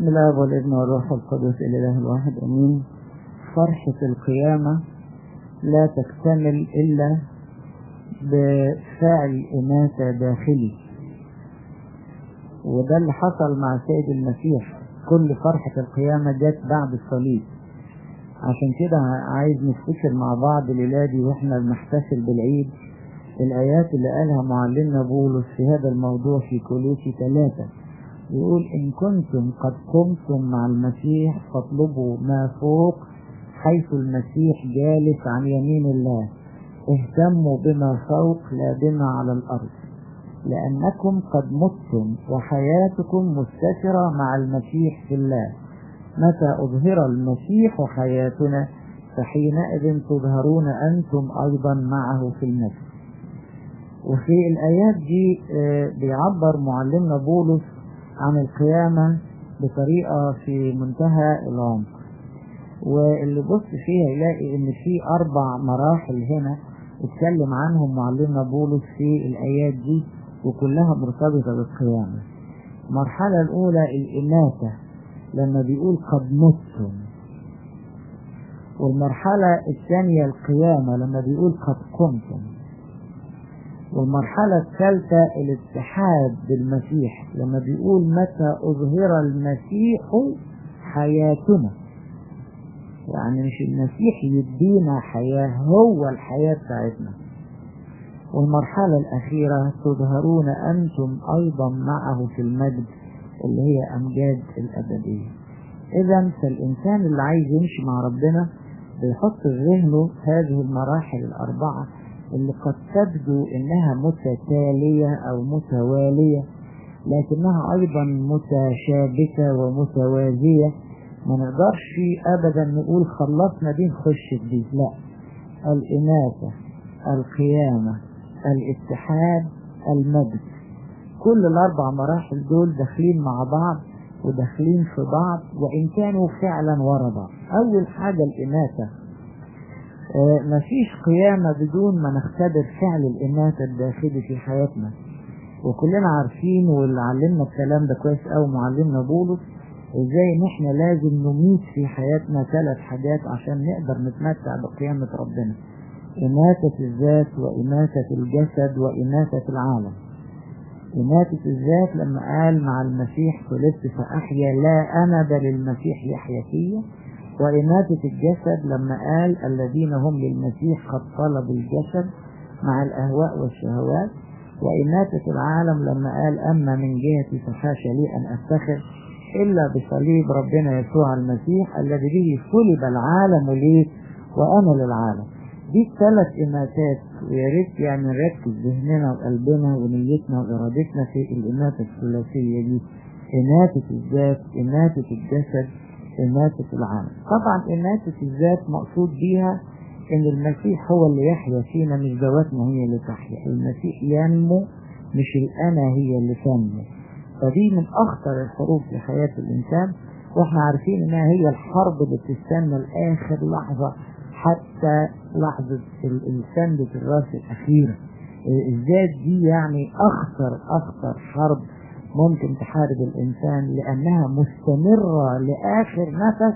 بسم الله والابن والروح القدس الاله الواحد امين فرحة القيامة لا تكتمل الا بفعل إماتة داخلي وده اللي حصل مع سيد المسيح كل فرحة القيامة جت بعد الصليب عشان كده عايز نفتكر مع بعض الليلة واحنا بنحتفل بالعيد الآيات اللي قالها معلمنا بولس في هذا الموضوع في كولوسي ثلاثة يقول إن كنتم قد قمتم مع المسيح فاطلبوا ما فوق حيث المسيح جالس عن يمين الله اهتموا بما فوق لا بما على الأرض لأنكم قد متم وحياتكم مستترة مع المسيح في الله متى أظهر المسيح حياتنا فحينئذ تظهرون أنتم أيضا معه في المسيح وفي الآيات دي بيعبر معلمنا بولس عن القيامة بطريقة في منتهى العمق واللي بص فيها يلاقي ان في اربع مراحل هنا اتكلم عنهم معلمنا بولس في الايات دي وكلها مرتبطة بالقيامة المرحلة الاولى الاماتة لما بيقول قد متم والمرحلة الثانية القيامة لما بيقول قد قمتم والمرحلة الثالثة الاتحاد بالمسيح لما بيقول متى أظهر المسيح حياتنا يعني مش المسيح يدينا حياة هو الحياة بتاعتنا والمرحلة الأخيرة تظهرون أنتم أيضا معه في المجد اللي هي أمجاد الأبدية إذا فالإنسان اللي عايز يمشي مع ربنا بيحط في ذهنه هذه المراحل الأربعة اللي قد تبدو إنها متتالية أو متوالية لكنها أيضا متشابكة ومتوازية ما نقدرش ابدا نقول خلصنا دي نخش في دي لا الإناثة القيامة الاتحاد المجد كل الأربع مراحل دول داخلين مع بعض وداخلين في بعض وإن كانوا فعلا ورا بعض أول حاجة الإناثة آه مفيش قيامة بدون ما نختبر فعل الإناثة الداخلي في حياتنا وكلنا عارفين واللي علمنا الكلام ده كويس أوي معلمنا بولس ازاي ان احنا لازم نميت في حياتنا ثلاث حاجات عشان نقدر نتمتع بقيامة ربنا إماتة الذات وإماتة الجسد وإماتة العالم إماتة الذات لما قال مع المسيح صلبت فأحيا لا أنا بل المسيح يحيا فيا وإماتة الجسد لما قال الذين هم للمسيح قد طلبوا الجسد مع الأهواء والشهوات وإماتة العالم لما قال أما من جهتي فحاشا لي أن أفتخر إلا بصليب ربنا يسوع المسيح الذي به صلب العالم لي وأنا للعالم دي الثلاث إماتات ويا ريت يعني نركز ذهننا وقلبنا ونيتنا وإرادتنا في الإماتة الثلاثية دي إماتة الذات إماتة الجسد إماتة العالم طبعا إماتة الذات مقصود بيها إن المسيح هو اللي يحيا فينا مش ذواتنا هي اللي تحيا المسيح ينمو مش الأنا هي اللي تنمو فدي من أخطر الحروب في حياة الإنسان وإحنا عارفين إنها هي الحرب اللي بتستنى لآخر لحظة حتى لحظة السندة الراس الأخيرة الذات دي يعني أخطر أخطر حرب ممكن تحارب الإنسان لأنها مستمرة لآخر نفس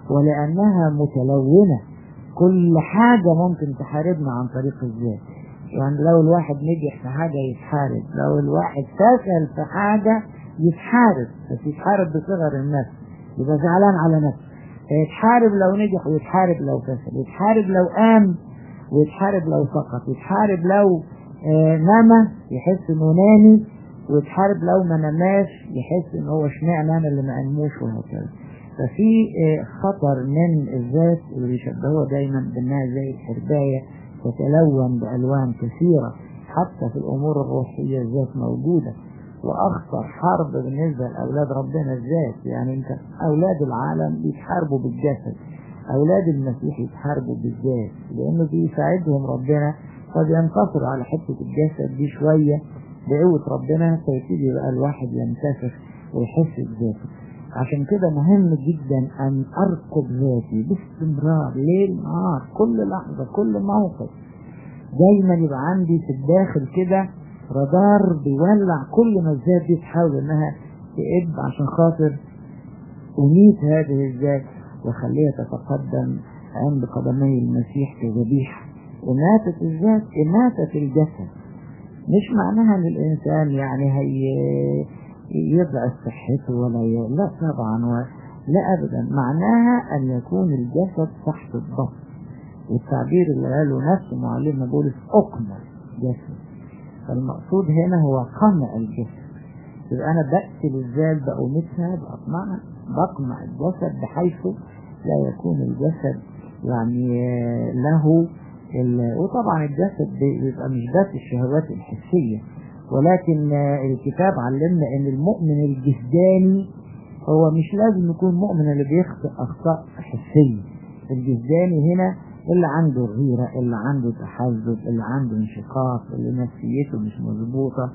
ولأنها متلونة كل حاجة ممكن تحاربنا عن طريق الذات يعني لو الواحد نجح في حاجة يتحارب لو الواحد فشل في حاجة يتحارب بس يتحارب بصغر النفس يبقى زعلان على نفسه يتحارب لو نجح ويتحارب لو فشل يتحارب لو قام ويتحارب لو سقط يتحارب لو آه نما يحس انه نامي ويتحارب لو ما نماش يحس ان هو اشمعنى انا اللي ما انموش وهكذا ففي آه خطر من الذات اللي بيشبهوها دايما بانها زي الحربايه تتلون بألوان كثيرة حتى في الأمور الروحية الذات موجودة وأخطر حرب بالنسبة لأولاد ربنا الذات يعني أنت أولاد العالم بيتحاربوا بالجسد أولاد المسيح يتحاربوا بالذات لأنه بيساعدهم ربنا فبينتصر على حتة الجسد دي شوية بقوة ربنا فيبتدي بقى الواحد ينتفخ ويحس بذاته عشان كده مهم جدا ان ارقب ذاتي باستمرار ليل نهار كل لحظة كل موقف دايما يبقى عندي في الداخل كده رادار بيولع كل ما الذات دي تحاول انها تقب عشان خاطر أميت هذه الذات وخليها تتقدم عند قدمي المسيح كذبيحة إماتة الذات إماتة الجسد مش معناها ان الانسان يعني هي يضعف صحته ولا ي... لا طبعا و... لا ابدا معناها ان يكون الجسد تحت الضبط والتعبير اللي قاله نفس معلمنا بولس اقمع جسد فالمقصود هنا هو قمع الجسد يبقى انا بقتل الذات بأمتها بأقمعها بقمع الجسد بحيث لا يكون الجسد يعني له وطبعا الجسد بيبقى مش بس الشهوات الحسية ولكن الكتاب علمنا ان المؤمن الجسداني هو مش لازم يكون مؤمن اللي بيخطئ اخطاء حسية الجسداني هنا اللي عنده غيرة اللي عنده تحزب اللي عنده انشقاق اللي نفسيته مش مظبوطة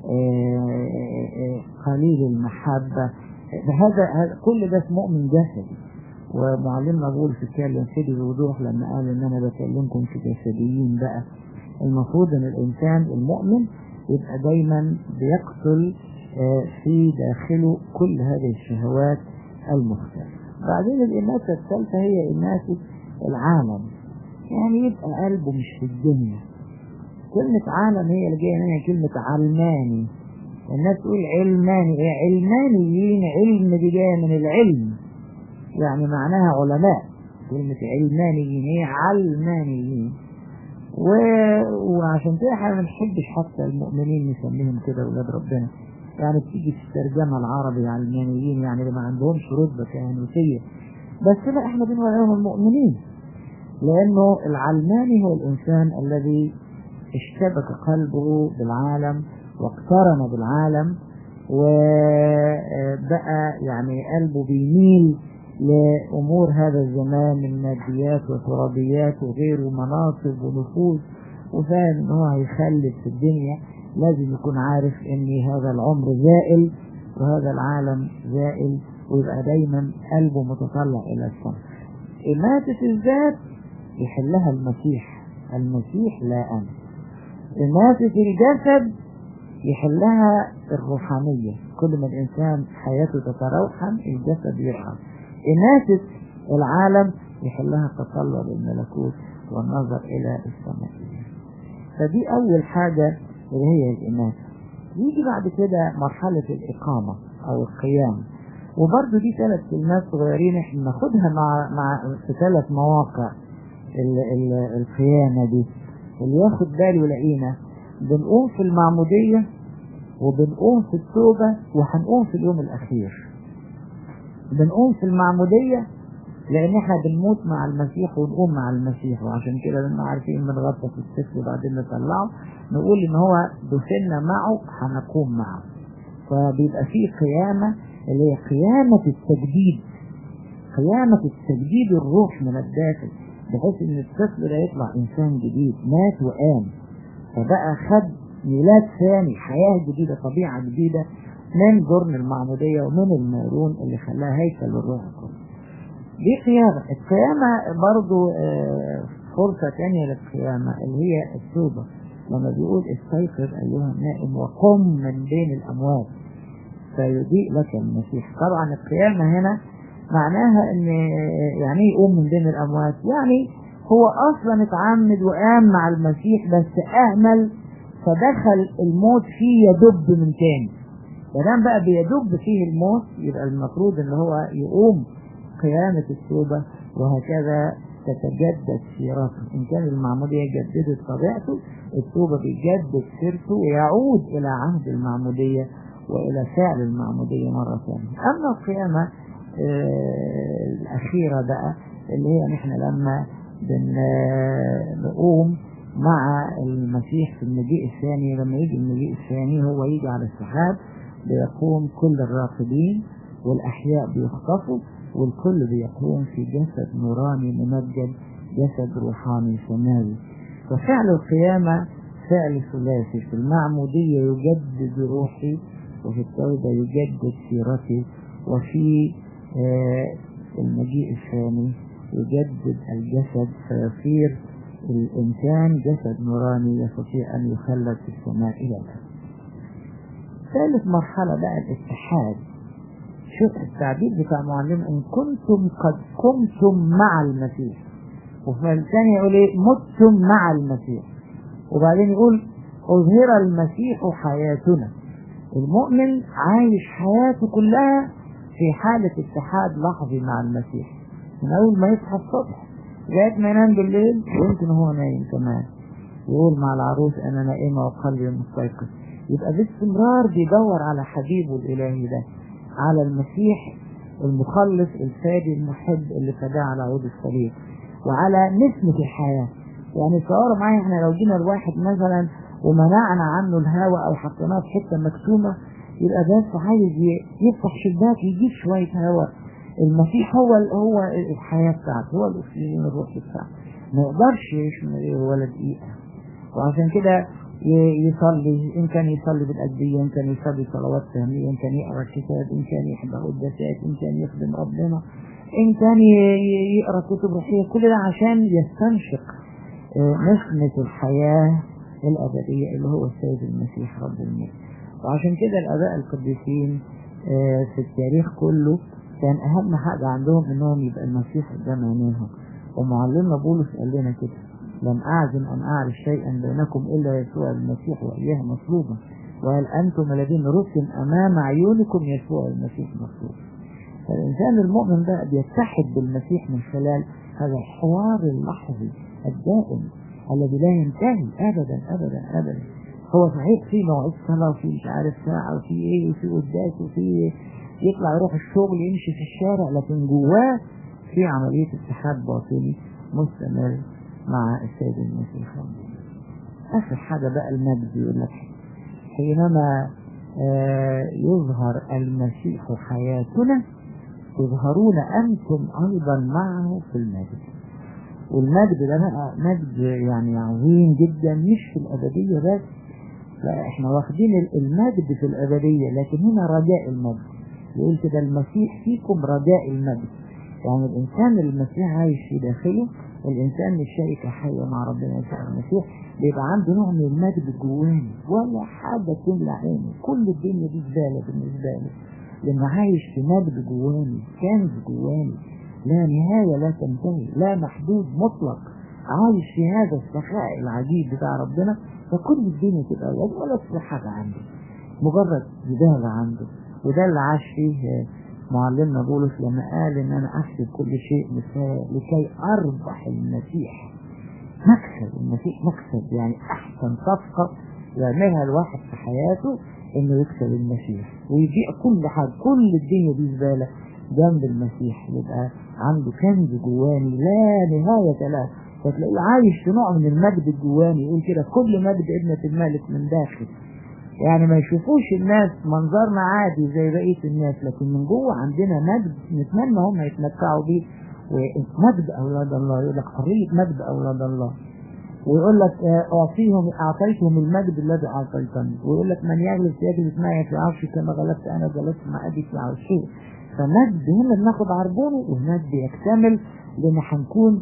قليل المحبة هذا كل ده مؤمن جسدي ومعلمنا بولس اتكلم كده بوضوح لما قال ان انا بكلمكم كجسديين بقى المفروض ان الانسان المؤمن يبقى دايما بيقتل في داخله كل هذه الشهوات المختلفة بعدين الإماتة الثالثة هي إماتة العالم يعني يبقى قلبه مش في الدنيا كلمة عالم هي اللي جاية منها كلمة علماني الناس تقول علماني ايه علمانيين علم دي جاية من العلم يعني معناها علماء كلمة علمانيين هي علمانيين و... وعشان كده احنا ما بنحبش حتى المؤمنين نسميهم كده ولاد ربنا يعني بتيجي في الترجمة العربي علمانيين يعني اللي ما عندهمش رتبة كهنوتية بس لا احنا بنقول عليهم المؤمنين لأنه العلماني هو الإنسان الذي اشتبك قلبه بالعالم واقترن بالعالم وبقى يعني قلبه بيميل لأمور هذا الزمان من ماديات وترابيات وغيره ومناصب ونفوذ وفاهم ان هو هيخلد في الدنيا لازم يكون عارف ان هذا العمر زائل وهذا العالم زائل ويبقى دايما قلبه متطلع الى السماء إماتة الذات يحلها المسيح المسيح لا أنا إماتة الجسد يحلها الروحانية كل ما الإنسان حياته تتروحن الجسد يرحم إماتة العالم يحلها التطلع للملكوت والنظر إلى السماء فدي أول حاجة اللي هي الإماتة يجي بعد كده مرحلة الإقامة أو القيام وبرضه دي ثلاث كلمات صغيرين احنا ناخدها مع مع في ثلاث مواقع ال ال القيامة دي اللي ياخد باله يلاقينا بنقوم في المعمودية وبنقوم في التوبة وهنقوم في اليوم الأخير بنقوم في المعمودية لأن احنا بنموت مع المسيح ونقوم مع المسيح وعشان كده لما عارفين بنغطس الطفل وبعدين نطلعه نقول إن هو دفنا معه هنقوم معه فبيبقى فيه قيامة اللي هي قيامة التجديد قيامة التجديد الروح من الداخل بحيث ان الطفل ده يطلع انسان جديد مات وقام فبقى خد ميلاد ثاني حياة جديدة طبيعة جديدة من جرن المعمودية ومن الميرون اللي خلاها هيكل الروح القدس دي قيامة القيامة برضو فرصة تانية للقيامة اللي هي التوبة لما بيقول استيقظ أيها النائم وقم من بين الأموات فيضيء لك المسيح طبعا القيامة هنا معناها ان يعني يقوم من بين الاموات يعني هو اصلا اتعمد وقام مع المسيح بس اهمل فدخل الموت فيه يدب من تاني فدام بقى بيدب فيه الموت يبقى المفروض ان هو يقوم قيامة التوبة وهكذا تتجدد سيرته إن كان المعمودية جددت طبيعته التوبة بيجدد سيرته ويعود إلى عهد المعمودية وإلى فعل المعمودية مرة ثانية أما القيامة آه الأخيرة بقى اللي هي نحن لما بنقوم مع المسيح في المجيء الثاني لما يجي المجيء الثاني هو يجي على السحاب بيقوم كل الراقدين والأحياء بيخطفوا والكل بيقوم في جسد نوراني ممجد جسد روحاني سماوي ففعل القيامة فعل ثلاثي في المعمودية يجدد روحي وفي التوبة يجدد سيرتي وفي المجيء الثاني يجدد الجسد فيصير الإنسان جسد نوراني يستطيع أن يخلد في السماء إلى الأبد ثالث مرحلة بقى الاتحاد التعبير بتاع معلم ان كنتم قد قمتم مع المسيح وفي الثاني يقول ايه متم مع المسيح وبعدين يقول اظهر المسيح حياتنا المؤمن عايش حياته كلها في حالة اتحاد لحظي مع المسيح من اول ما يصحى الصبح لغاية ما ينام بالليل ويمكن هو نايم كمان يقول مع العروس انا نائمة وقلبي مستيقظ يبقى باستمرار بيدور على حبيبه الالهي ده على المسيح المخلص الفادي المحب اللي فداه على عود الصليب وعلى نسمة الحياة يعني تصوروا معايا احنا لو جينا الواحد مثلا ومنعنا عنه الهواء او حطيناه في حته مكتومه يبقى بس عايز يفتح شباك يجيب شويه هواء المسيح هو هو الحياه بتاعته هو الاكسجين الروحي بتاعته ما يقدرش يعيش من غيره ولا دقيقه وعشان كده يصلي ان كان يصلي بالادبيه ان كان يصلي صلوات فهميه ان كان يقرا كتاب ان كان يحضر قداسات ان كان يخدم ربنا ان كان يقرا كتب روحيه كل ده عشان يستنشق نسمه الحياه الأبدية اللي هو السيد المسيح رب الملك وعشان كده الآباء القديسين في التاريخ كله كان أهم حاجة عندهم إنهم يبقى المسيح قدام عينيهم ومعلمنا بولس قال لنا كده لم أعزم أن أعرف شيئا بينكم إلا يسوع المسيح وإياه مطلوبا وهل أنتم الذين رسم أمام عيونكم يسوع المسيح مطلوب فالإنسان المؤمن بقى بيتحد بالمسيح من خلال هذا الحوار اللحظي الدائم الذي لا ينتهي ابدا ابدا ابدا هو صحيح في موعد صلاه وفي مش عارف ساعه وفي ايه وفي قداس وفي يطلع يروح الشغل يمشي في الشارع لكن جواه في عمليه اتحاد باطني مستمر مع السيد المسيح اخر حاجه بقى المجد يقول لك حينما آه يظهر المسيح حياتنا تظهرون انتم ايضا معه في المجد والمجد ده بقى مجد يعني عظيم جدا مش في الأبدية بس لا احنا واخدين المجد في الأبدية لكن هنا رجاء المجد يقول كده المسيح فيكم رجاء المجد يعني الإنسان اللي المسيح عايش في داخله الإنسان الشركة حية مع ربنا يسوع المسيح بيبقى عنده نوع من المجد جواني ولا حاجة تملى عينه كل الدنيا دي زبالة بالنسبة له لأنه عايش في مجد جواني كنز جواني لا نهاية لا تنتهي لا محدود مطلق عايش في هذا السخاء العجيب بتاع ربنا فكل الدنيا تبقى ولا تصير حاجة عنده مجرد زبالة عنده وده اللي عاش فيه معلمنا بولس لما قال ان انا احسب كل شيء لكي اربح المسيح مكسب المسيح مكسب يعني احسن صفقة يعملها الواحد في حياته انه يكسب المسيح ويبيع كل حاجة كل الدنيا دي زبالة جنب المسيح يبقى عنده كنز جواني لا نهاية له فتلاقيه عايش في نوع من المجد الجواني يقول كده كل مجد ابنة الملك من داخل يعني ما يشوفوش الناس منظرنا عادي زي بقية الناس لكن من جوه عندنا مجد نتمنى هم يتمتعوا بيه ومجد أولاد الله يقول لك حرية مجد أولاد الله ويقول لك أعطيهم أعطيتهم المجد الذي أعطيتني ويقول لك من يجلس يجلس معي في عرشي كما غلبت أنا جلست مع أبي في عرشه فمجد هنا بناخد عربونه والمجد يكتمل لأن هنكون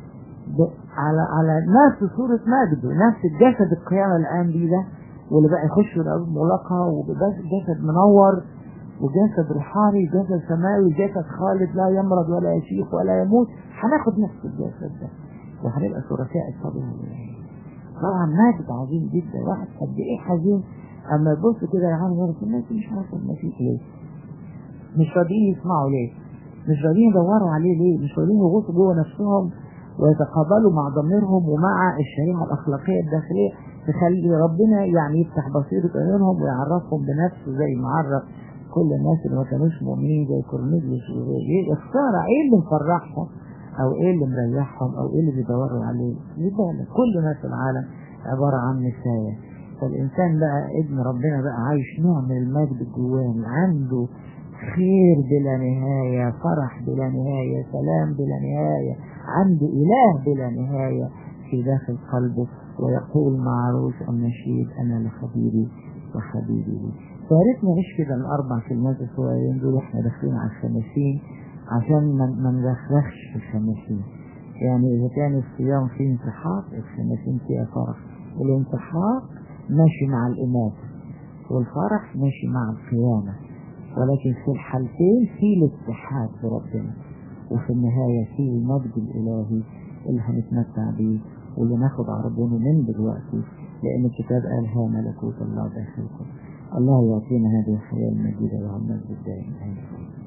على على نفس صورة مجد ونفس الجسد القيامة الآن دي ده واللي بقى يخش الأرض مغلقة وجسد منور وجسد روحاني جسد سماوي جسد خالد لا يمرض ولا يشيخ ولا يموت هناخد نفس الجسد ده وهنبقى شركاء الطبيعة طبعا مجد عظيم جدا واحد قد ايه حزين اما يبص كده يا عم يقول الناس مش عارفه المسيح ليه مش راضيين يسمعوا ليه مش راضيين يدوروا عليه ليه مش راضيين يغوصوا جوه نفسهم ويتقابلوا مع ضميرهم ومع الشريعة الأخلاقية الداخلية تخلي ربنا يعني يفتح بصيرة عيونهم ويعرفهم بنفسه زي ما عرف كل الناس اللي ما كانوش مؤمنين زي كورنيليوس وزي اختار ايه اللي مفرحهم او ايه اللي مريحهم او ايه اللي بيدوروا عليه يبقى كل ما في العالم عبارة عن نساية فالإنسان بقى ابن ربنا بقى عايش نوع من المجد الجواني عنده خير بلا نهاية فرح بلا نهاية سلام بلا نهاية عنده إله بلا نهاية في داخل قلبه ويقول مع عروس النشيد أنا لخبيري وحبيبي لي فياريت نعيش كده الأربع كلمات الصغيرين دول واحنا داخلين على الخمسين عشان ما نرخرخش في الخمسين يعني إذا كان الصيام فيه انسحاق الخمسين فيها فرح الانسحاق ماشي مع الإماتة والفرح ماشي مع القيامة ولكن في الحالتين في الاتحاد بربنا وفي النهاية في المجد الإلهي اللي هنتمتع بيه واللي ناخد عرضونه من دلوقتي لأن الكتاب قال ها ملكوت الله داخلكم الله يعطينا هذه الحياة المجيدة والمجد الدائم آمين